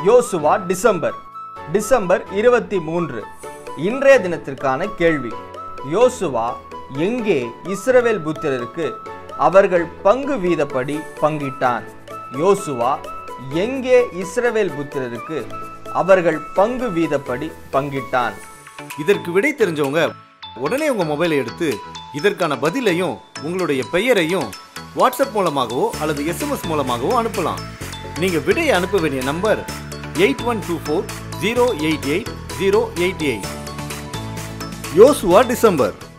யோசுவா December December இருபத்தி மூன்று இன்றைய தினத்திற்கான கேள்வி யோசுவா எங்கே இஸ்ரவேல் புத்திரருக்கு அவர்கள் பங்கு வீதப்படி பங்கிட்டான் யோசுவா எங்கே இஸ்ரவேல் புத்திரருக்கு அவர்கள் பங்கு வீதப்படி பங்கிட்டான் இதற்கு விடை தெரிஞ்சவங்க உடனே உங்க மொபைலை எடுத்து இதற்கான பதிலையும் உங்களுடைய பெயரையும் வாட்ஸ்அப் மூலமாகவோ அல்லது எஸ்எம்எஸ் மூலமாகவோ அனுப்பலாம் நீங்க விடையை அனுப்ப வேண்டிய number eight one two four zero eight eight zero eight eight Yosuva December